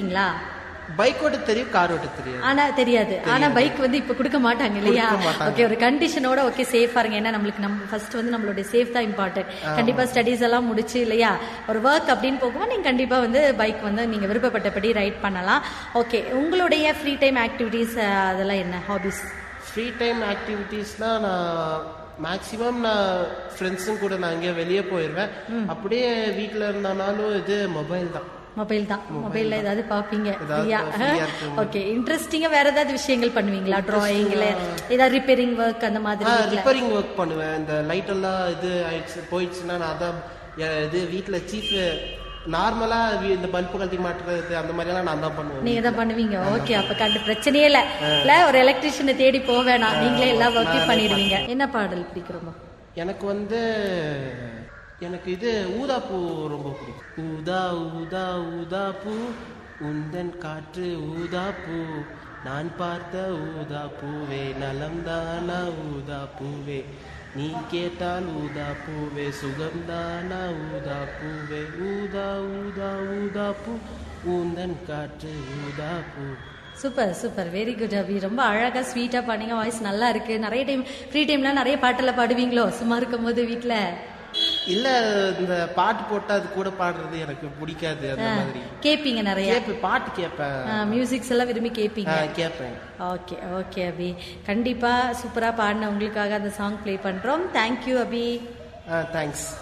கத்துக்கிட்டீங்களா bike ஓட்ட தெரியும் car ஓட்ட தெரியாது ஆனா தெரியாது ஆனா பைக் வந்து இப்ப கொடுக்க மாட்டாங்க இல்லையா கொடுக்க மாட்டாங்க. ஓகே ஒரு கண்டிஷனோட ஓகே சேஃபா இருங்க ஏன்னா நம்மளுக்கு நம்ம ஃபர்ஸ்ட் வந்து நம்மளுடைய சேஃப் தான் இம்பார்ட்டன்ட் கண்டிப்பா ஸ்டடீஸ் எல்லாம் முடிச்சு இல்லையா ஒரு ஒர்க் அப்படின்னு போகும்போது நீங்க கண்டிப்பா வந்து பைக் வந்து நீங்க விருப்பப்பட்டபடி ரைட் பண்ணலாம் ஓகே உங்களுடைய ஃப்ரீ டைம் ஆக்டிவிட்டீஸ் அதெல்லாம் என்ன ஹாபிஸ் ஃப்ரீ டைம் ஆக்டிவிட்டீஸ்னா நான் மேக்ஸிமம் நான் ஃப்ரெண்ட்ஸும் கூட நான் எங்கேயோ வெளியே போயிடுவேன் அப்படியே வீட்டில் இருந்தனாலும் இது மொபைல் தான் மொபைல் தான் மொபைல்ல ஏதாவது பாப்பீங்க ஏதாவது ஃப்ரீயா free-ஆ இருக்கும். ஓகே இன்ட்ரெஸ்டிங்கா வேற ஏதாவது விஷயங்கள் பண்ணுவீங்களா டிராயிங்ல ஏதாவது ரிப்பேரிங் ஒர்க் அந்த மாதிரி வீட்ல? ரிப்பேரிங் ஒர்க் பண்ணுவேன் இந்த லைட் எல்லாம் இது ஆயிடுச்சு போயிடுச்சுன்னா நான் அதான் எ- இது வீட்டில் சீஃப் நார்மலா இந்த பல்பு கழட்டி மாட்டுறது அந்த மாதிரி எல்லாம் நான் தான் பண்ணுவேன் நீங்க தான் பண்ணுவீங்க ஓகே அப்ப கண்டு பிரச்சனையே இல்ல இல்ல ஒரு எலக்ட்ரிஷியனை தேடி போக வேணாம் நீங்களே எல்லா ஒர்க்கையும் பண்ணிடுவீங்க என்ன பாடல் பிடிக்கிறோமோ எனக்கு வந்து எனக்கு இது ஊதாப்பூ ரொம்ப பிடிக்கும் ஊதா ஊதா ஊதா பூ உந்தன் காற்று ஊதா பூ நான் பார்த்த ஊதா பூவே நலம்தானா ஊதா பூவே நீ கேட்டால் ஊதா பூவே சுகம்தானா ஊதா பூவே ஊதா ஊதா ஊதா பூ உந்தன் காற்று ஊதா பூ super super very good Abhi ரொம்ப அழகா ஸ்வீட்டா பாடுங்க வாய்ஸ் நல்லா இருக்கு நிறைய டைம் ஃப்ரீ டைம்ல நிறைய பாட்டெல்லாம் பாடுவீங்களோ சும்மா இருக்கும் போது வீட்டுல இல்ல இந்த பாட்டு போட்டா அது கூட பாடுறது எனக்கு பிடிக்காது அந்த மாதிரி கேப்பீங்க நிறைய கேப்பேன் பாட்டு கேட்பேன் மியூசிக்ஸ் எல்லாம் விரும்பி கேப்பீங்க ஆ, கேட்பேன் ஓகே ஓகே அபி கண்டிப்பா சூப்பரா பாடின உங்களுக்காக அந்த சாங் ப்ளே பண்றோம் தேங்க்யூ அபி ஆ தேங்க்ஸ்